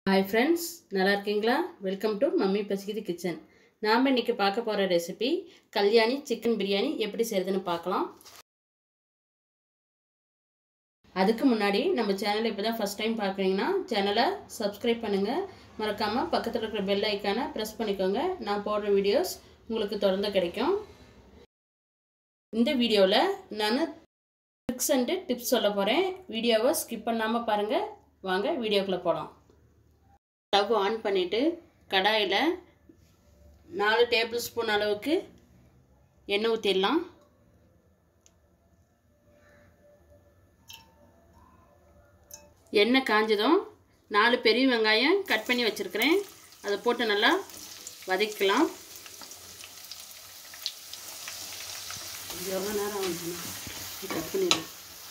hi friends நல்லா இருக்கீங்களா welcome to mummy பசிக்குது கிச்சன் நாம் இன்றைக்கி பார்க்க போகிற ரெசிபி கல்யாணி சிக்கன் பிரியாணி எப்படி செய்கிறதுன்னு பார்க்கலாம் அதுக்கு முன்னாடி நம்ம சேனலை இப்போ தான் ஃபஸ்ட் டைம் பார்க்குறீங்கன்னா சேனலை சப்ஸ்கிரைப் பண்ணுங்கள் மறக்காமல் பக்கத்தில் இருக்கிற பெல் ஐக்கானை ப்ரெஸ் பண்ணிக்கோங்க நான் போடுற வீடியோஸ் உங்களுக்கு தொடர்ந்து கிடைக்கும் இந்த வீடியோவில் நான் ட்ரிக்ஸ் அண்டு டிப்ஸ் சொல்ல போகிறேன் வீடியோவை ஸ்கிப் பண்ணாமல் பாருங்கள் வாங்க வீடியோக்குள்ளே போகலாம் ஸ்டவ் ஆன் பண்ணிவிட்டு கடாயில் நாலு டேபிள் ஸ்பூன் அளவுக்கு எண்ணெய் ஊற்றிடலாம் எண்ணெய் காஞ்சதும் நாலு பெரிய வெங்காயம் கட் பண்ணி வச்சுருக்கிறேன் அதை போட்டு நல்லா வதக்கலாம் எவ்வளோ நேரம் ஆகுதுண்ணா கட் பண்ணிடுறேன்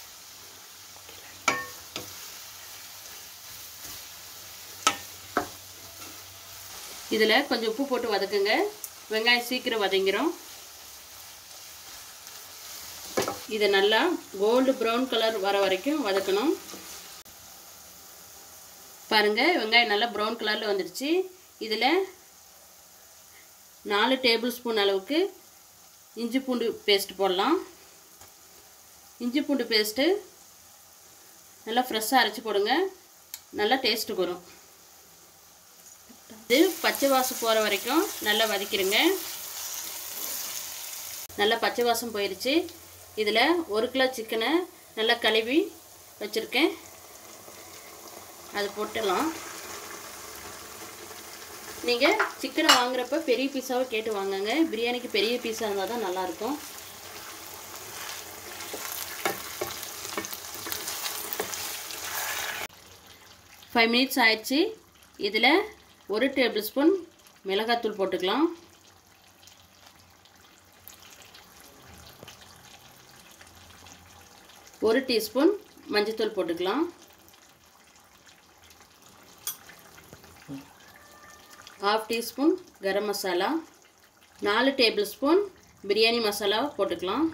இதில் கொஞ்சம் உப்பு போட்டு வதக்குங்க வெங்காயம் சீக்கிரம் வதங்கிரும் இதை நல்லா கோல்டு ப்ரௌன் கலர் வர வரைக்கும் வதக்கணும் பாருங்கள் வெங்காயம் நல்லா ப்ரௌன் கலரில் வந்துடுச்சு இதில் நாலு டேபிள் ஸ்பூன் அளவுக்கு இஞ்சி பூண்டு பேஸ்ட் போடலாம் இஞ்சி பூண்டு பேஸ்ட்டு நல்லா ஃப்ரெஷ்ஷாக அரைச்சி போடுங்க நல்லா டேஸ்ட்டுக்கு வரும் இது பச்சை வாசம் போகிற வரைக்கும் நல்லா வதக்கிடுங்க நல்லா பச்சை வாசம் போயிடுச்சு இதில் ஒரு கிலோ சிக்கனை நல்லா கழுவி வச்சுருக்கேன் அது போட்டுடலாம் நீங்கள் சிக்கனை வாங்குறப்ப பெரிய பீஸாவை கேட்டு வாங்குங்க பிரியாணிக்கு பெரிய பீஸாக இருந்தால் தான் நல்லாயிருக்கும் ஃபைவ் மினிட்ஸ் ஆயிடுச்சு இதில் ஒரு டேபிள் ஸ்பூன் மிளகாத்தூள் போட்டுக்கலாம் ஒரு டீஸ்பூன் மஞ்சத்தூள் போட்டுக்கலாம் ஹாஃப் டீஸ்பூன் கரம் மசாலா நாலு டேபிள் ஸ்பூன் பிரியாணி மசாலா போட்டுக்கலாம்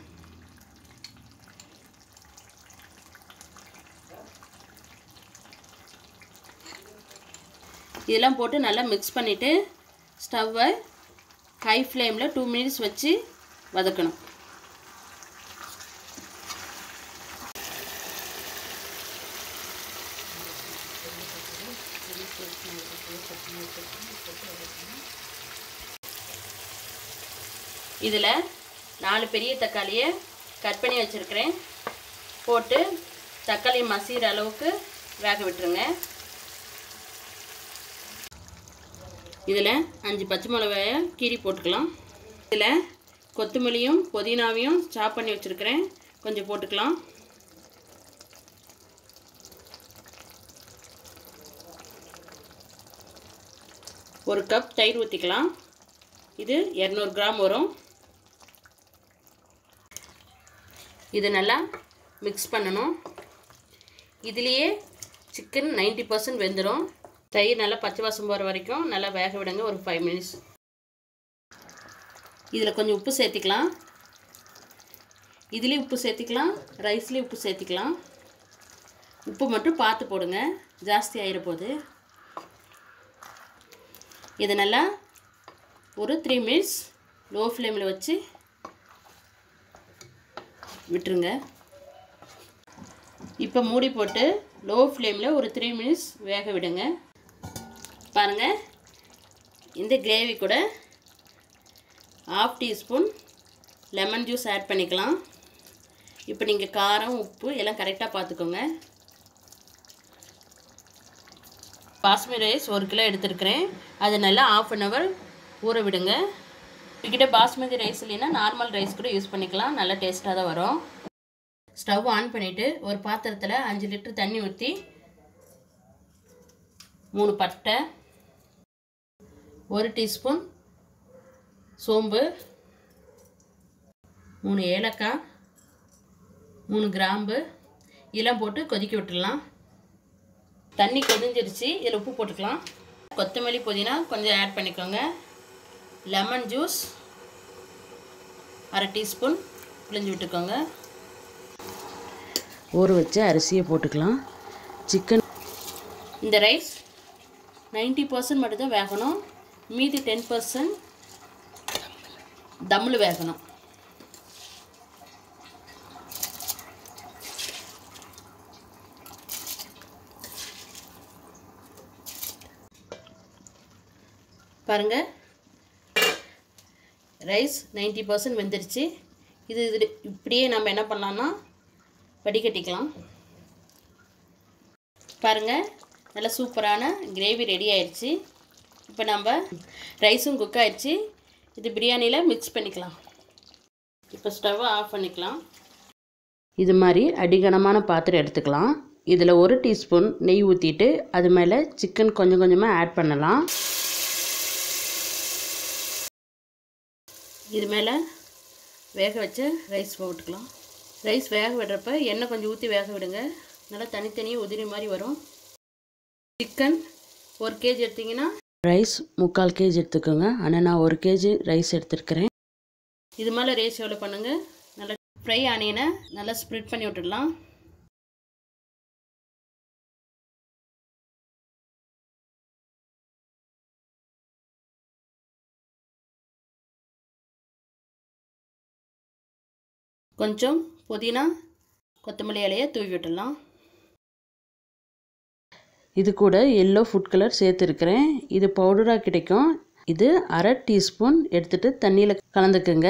இதெல்லாம் போட்டு நல்லா மிக்ஸ் பண்ணிவிட்டு ஸ்டவ்வை ஹை ஃப்ளேமில் டூ மினிட்ஸ் வச்சு வதக்கணும் இதில் நாலு பெரிய தக்காளியை கட் பண்ணி வச்சுருக்கிறேன் போட்டு தக்காளி மசிகிற அளவுக்கு வேக விட்டுருங்க இதில் அஞ்சு பச்சை மிளகாயை கீரி போட்டுக்கலாம் இதில் கொத்தமல்லியும் புதினாவையும் சாப் பண்ணி வச்சுருக்கிறேன் கொஞ்சம் போட்டுக்கலாம் ஒரு கப் தயிர் ஊற்றிக்கலாம் இது இரநூறு கிராம் வரும் இது நல்லா மிக்ஸ் பண்ணணும் இதுலேயே சிக்கன் நைன்ட்டி பர்சன்ட் வெந்துடும் தயிர் நல்லா பச்சை வாசம் போகிற வரைக்கும் நல்லா வேக விடுங்க ஒரு ஃபைவ் மினிட்ஸ் இதில் கொஞ்சம் உப்பு சேர்த்திக்கலாம் இதுலேயும் உப்பு சேர்த்திக்கலாம் ரைஸ்லேயும் உப்பு சேர்த்திக்கலாம் உப்பு மட்டும் பார்த்து போடுங்க ஜாஸ்தி ஆகிட போகுது இதை நல்லா ஒரு த்ரீ மினிட்ஸ் லோ ஃப்ளேமில் வச்சு விட்டுருங்க இப்போ மூடி போட்டு லோ ஃப்ளேமில் ஒரு த்ரீ மினிட்ஸ் வேக விடுங்க பாருங்கள் இந்த கிரேவி கூட half teaspoon lemon juice add பண்ணிக்கலாம் இப்போ நீங்கள் காரம் உப்பு எல்லாம் கரெக்டாக பார்த்துக்கோங்க பாஸ்மதி ரைஸ் ஒரு கிலோ எடுத்துருக்கிறேன் அதை நல்லா ஆஃப் அன் ஹவர் ஊற விடுங்க உங்ககிட்ட பாஸ்மதி ரைஸ் இல்லைன்னா நார்மல் ரைஸ் கூட யூஸ் பண்ணிக்கலாம் நல்லா டேஸ்ட்டாக தான் வரும் ஸ்டவ் ஆன் பண்ணிவிட்டு ஒரு பாத்திரத்தில் அஞ்சு லிட்டர் தண்ணி ஊற்றி மூணு பட்டை ஒரு டீஸ்பூன் சோம்பு மூணு ஏலக்காய் மூணு கிராம்பு இதெல்லாம் போட்டு கொதிக்க விட்டுடலாம் தண்ணி கொதிஞ்சிருச்சு இதில் உப்பு போட்டுக்கலாம் கொத்தமல்லி புதினா கொஞ்சம் ஆட் பண்ணிக்கோங்க லெமன் ஜூஸ் அரை டீஸ்பூன் புளிஞ்சு விட்டுக்கோங்க ஊற வச்ச அரிசியை போட்டுக்கலாம் சிக்கன் இந்த ரைஸ் நைன்ட்டி பர்சன்ட் மட்டும்தான் வேகணும் மீதி டென் பர்சன்ட் தம்மில் வேகணும் பாருங்கள் ரைஸ் நைன்ட்டி பர்சன்ட் வெந்துருச்சு இது இது இப்படியே நம்ம என்ன பண்ணலான்னா வடிகட்டிக்கலாம் பாருங்கள் நல்லா சூப்பரான கிரேவி ரெடி ஆயிடுச்சு இப்போ நம்ம ரைஸும் குக் ஆயிடுச்சு இது பிரியாணியில் மிக்ஸ் பண்ணிக்கலாம் இப்போ ஸ்டவ்வை ஆஃப் பண்ணிக்கலாம் இது மாதிரி அடிகனமான பாத்திரம் எடுத்துக்கலாம் இதில் ஒரு டீஸ்பூன் நெய் ஊற்றிட்டு அது மேலே சிக்கன் கொஞ்சம் கொஞ்சமாக ஆட் பண்ணலாம் இது மேலே வேக வச்ச ரைஸ் போட்டுக்கலாம் ரைஸ் வேக விடுறப்ப எண்ணெய் கொஞ்சம் ஊற்றி வேக விடுங்க நல்லா தனித்தனியாக உதிரி மாதிரி வரும் சிக்கன் ஒரு கேஜி எடுத்திங்கன்னா ரைஸ் முக்கால் கேஜி எடுத்துக்கோங்க ஆனால் நான் ஒரு கேஜி ரைஸ் எடுத்துருக்கிறேன் இது மேலே ரைஸ் எவ்வளோ பண்ணுங்கள் நல்லா ஃப்ரை ஆனியனை நல்லா ஸ்ப்ரெட் பண்ணி விட்டுடலாம் கொஞ்சம் புதினா கொத்தமல்லி இலையை தூவி விட்டுடலாம் இது கூட எல்லோ ஃபுட் கலர் சேர்த்துருக்கிறேன் இது பவுடராக கிடைக்கும் இது அரை டீஸ்பூன் எடுத்துகிட்டு தண்ணியில் கலந்துக்குங்க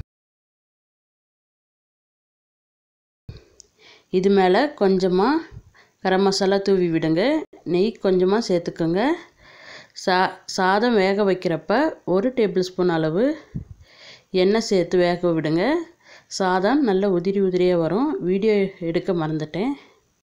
இது மேலே கொஞ்சமாக கரம் மசாலா தூவி விடுங்க நெய் கொஞ்சமாக சேர்த்துக்கோங்க சா சாதம் வேக வைக்கிறப்ப ஒரு டேபிள் ஸ்பூன் அளவு எண்ணெய் சேர்த்து வேக விடுங்க சாதம் நல்ல உதிரி உதிரியாக வரும் வீடியோ எடுக்க மறந்துட்டேன்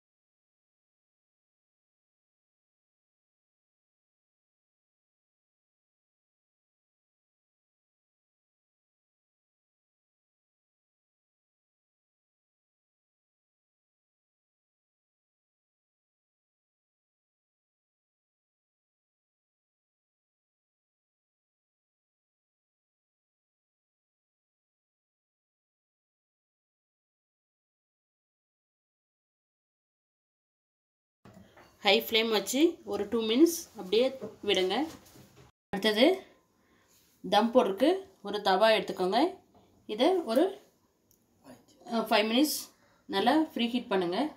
ஹை ஃப்ளேம் வச்சு ஒரு டூ மினிட்ஸ் அப்படியே விடுங்க அடுத்தது தம் போடுறதுக்கு ஒரு தவா எடுத்துக்கோங்க இதை ஒரு ஃபைவ் மினிட்ஸ் நல்லா ஃப்ரீ ஹீட் பண்ணுங்கள்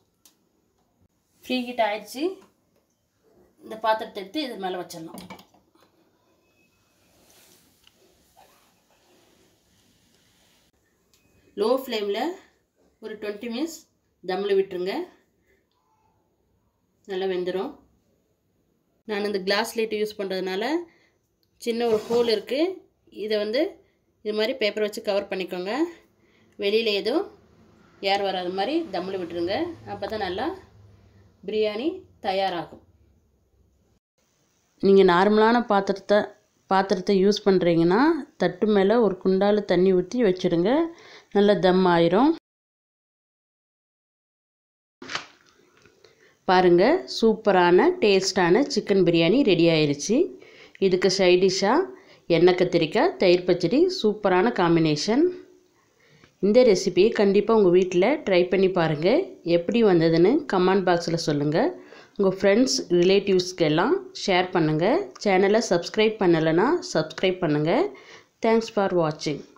ஃப்ரீ ஹீட் ஆயிடுச்சு இந்த பாத்திரத்தை எடுத்து இது மேலே வச்சிடலாம் லோ ஃப்ளேமில் ஒரு டுவெண்ட்டி மினிட்ஸ் தம்மில் விட்டுருங்க நல்லா வெந்துடும் நான் இந்த கிளாஸ் லைட் யூஸ் பண்ணுறதுனால சின்ன ஒரு ஹோல் இருக்குது இதை வந்து இது மாதிரி பேப்பர் வச்சு கவர் பண்ணிக்கோங்க வெளியில் எதுவும் ஏர் வராத மாதிரி தம்மில் விட்டுருங்க அப்போ தான் நல்லா பிரியாணி தயாராகும் நீங்கள் நார்மலான பாத்திரத்தை பாத்திரத்தை யூஸ் பண்ணுறீங்கன்னா தட்டு மேலே ஒரு குண்டால் தண்ணி ஊற்றி வச்சுடுங்க நல்லா தம் ஆயிரும் பாருங்கள் சூப்பரான டேஸ்டான சிக்கன் பிரியாணி ரெடி ஆயிருச்சு இதுக்கு சைடிஷ்ஷாக எண்ணெய் கத்திரிக்காய் தயிர் பச்சடி சூப்பரான காம்பினேஷன் இந்த ரெசிபியை கண்டிப்பாக உங்கள் வீட்டில் ட்ரை பண்ணி பாருங்கள் எப்படி வந்ததுன்னு கமெண்ட் பாக்ஸில் சொல்லுங்கள் உங்கள் ஃப்ரெண்ட்ஸ் ரிலேட்டிவ்ஸ்க்கு எல்லாம் ஷேர் பண்ணுங்கள் சேனலை சப்ஸ்கிரைப் பண்ணலைன்னா சப்ஸ்கிரைப் பண்ணுங்கள் தேங்க்ஸ் ஃபார் வாட்சிங்